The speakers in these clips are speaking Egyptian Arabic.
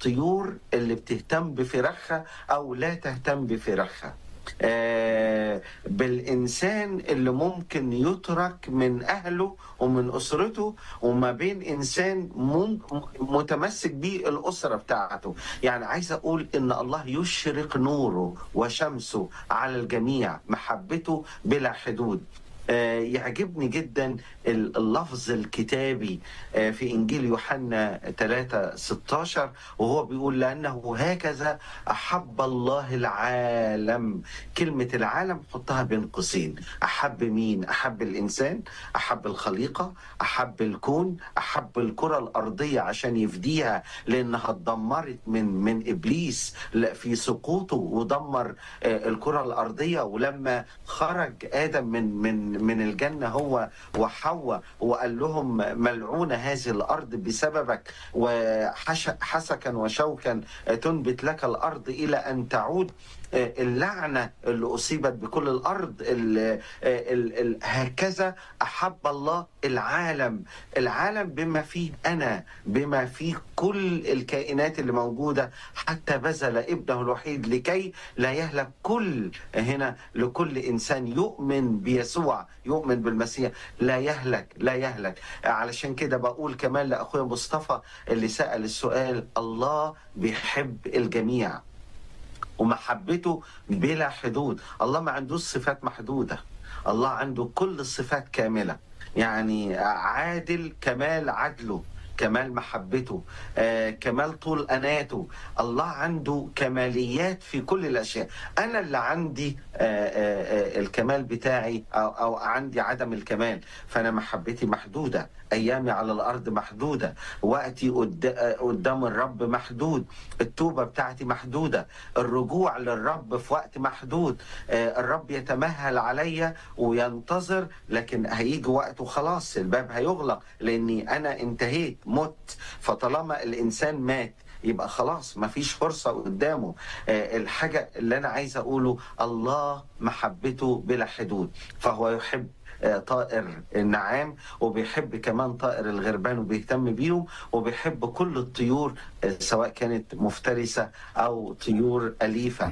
الطيور اللي بتهتم بفراخها او لا تهتم بفراخها آه، بالإنسان اللي ممكن يترك من أهله ومن أسرته وما بين إنسان مم- متمسك بيه الأسرة بتاعته يعني عايز أقول إن الله يشرق نوره وشمسه على الجميع محبته بلا حدود آه، يعجبني جدا ال- اللفظ الكتابي آه، في إنجيل يوحنا 3 16 وهو بيقول لأنه هكذا أحب الله العالم كلمة العالم حطها بين قوسين أحب مين؟ أحب الإنسان أحب الخليقة أحب الكون أحب الكرة الأرضية عشان يفديها لأنها اتدمرت من من إبليس ل- في سقوطه ودمر آه، الكرة الأرضية ولما خرج آدم من من من الجنة هو وحواء وقال لهم ملعونة هذه الأرض بسببك وحسكا وشوكا تنبت لك الأرض إلى أن تعود اللعنة اللي أصيبت بكل الأرض ال ال ال هكذا أحب الله العالم العالم بما فيه أنا بما فيه كل الكائنات اللي موجودة حتى بذل ابنه الوحيد لكي لا يهلك كل هنا لكل إنسان يؤمن بيسوع يؤمن بالمسيح لا يهلك لا يهلك علشان كده بقول كمان لأخويا مصطفى اللي سأل السؤال الله بيحب الجميع ومحبته بلا حدود الله ما عندوش صفات محدودة الله عنده كل الصفات كاملة يعني عادل كمال عدله كمال محبته آه، كمال طول أناته الله عنده كماليات في كل الأشياء أنا اللي عندي آه، آه، آه، الكمال بتاعي أو, أو عندي عدم الكمال فأنا محبتي محدودة أيامي على الأرض محدودة وقتي قد- آه، قدام الرب محدود التوبة بتاعتي محدودة الرجوع للرب في وقت محدود آه، الرب يتمهل عليا وينتظر لكن هيجي وقت وخلاص الباب هيغلق لاني انا انتهيت مت فطالما الانسان مات يبقى خلاص مفيش فرصة قدامه آه، الحاجة اللي أنا عايز أقوله الله محبته بلا حدود فهو يحب آه، طائر النعام وبيحب كمان طائر الغربان وبيهتم بيهم وبيحب كل الطيور آه، سواء كانت مفترسة أو طيور أليفة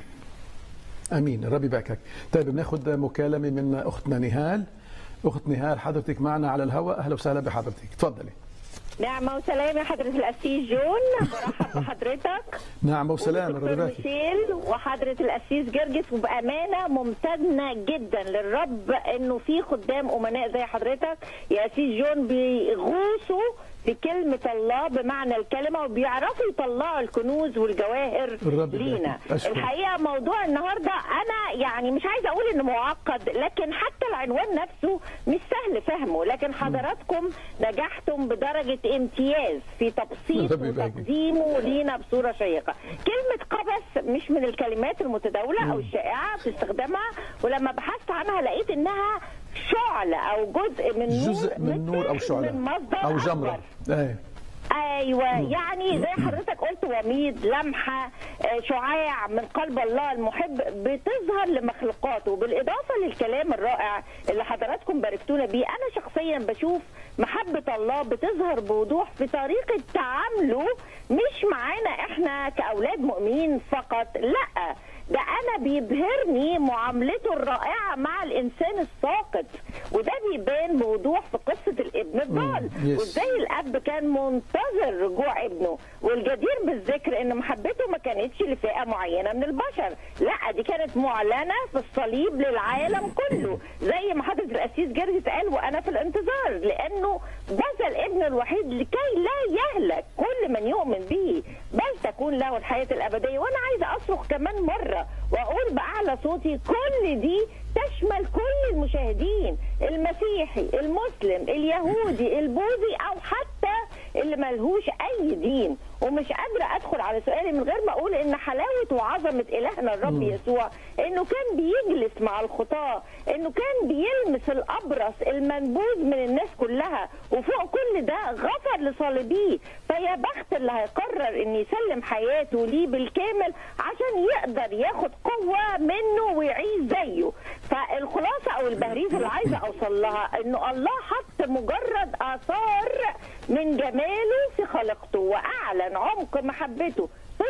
امين الرب يباركك طيب بناخد مكالمه من اختنا نهال اخت نهال حضرتك معنا على الهواء اهلا وسهلا بحضرتك تفضلي نعمة وسلام يا حضرة القسيس جون برحب بحضرتك نعم وسلام الرب ودكتور يباركك ميشيل وحضرة القسيس جرجس وبأمانة ممتنة جدا للرب انه في خدام امناء زي حضرتك يا قسيس جون بيغوصوا في كلمة الله بمعنى الكلمة وبيعرفوا يطلعوا الكنوز والجواهر الرب لينا يبارك. أشكر. الحقيقة موضوع النهاردة أنا يعني مش عايزة أقول إنه معقد لكن حتى العنوان نفسه مش سهل فهمه لكن حضراتكم نجحتم بدرجة امتياز في تبسيط الرب يبارك. وتقديمه لينا بصورة شيقة كلمة قبس مش من الكلمات المتداولة أو الشائعة في استخدامها ولما بحثت عنها لقيت إنها شعلة أو جزء من نور جزء من نور او متاخد شعله من مصدر او أكبر. جمره ايه ايوه يعني زي حضرتك قلت وميض لمحه آه، شعاع من قلب الله المحب بتظهر لمخلوقاته بالاضافه للكلام الرائع اللي حضراتكم باركتونا بيه انا شخصيا بشوف محبه الله بتظهر بوضوح في طريقه تعامله مش معانا احنا كاولاد مؤمنين فقط لا ده انا بيبهرني معاملته الرائعه مع الانسان الساقط وده بيبان بوضوح في قصه الابن الضال يس. وازاي الاب كان منتظر رجوع ابنه والجدير بالذكر ان محبته ما كانتش لفئه معينه من البشر لا دي كانت معلنه في الصليب للعالم كله زي ما حضره القسيس جرجس قال وانا في الانتظار لانه بذل ابنه الوحيد لكي لا يهلك كل من يؤمن به بل تكون له الحياه الابديه وانا عايزه اصرخ كمان مره واقول باعلى صوتي كل دي تشمل كل المشاهدين المسيحي المسلم اليهودي البوذي او حتى اللي ملهوش اي دين ومش قادره ادخل على سؤالي من غير ما اقول ان حلاوه وعظمه الهنا الرب يسوع انه كان بيجلس مع الخطاه انه كان بيلمس الابرص المنبوذ من الناس كلها وفوق كل ده غفر لصالبيه فيا بخت اللي هيقرر ان يسلم حياته ليه بالكامل عشان يقدر ياخد قوه منه ويعيش زيه فالخلاصه او البهريز اللي عايزه اوصل لها انه الله حط مجرد اثار من جماله في خلقته واعلن عمق محبته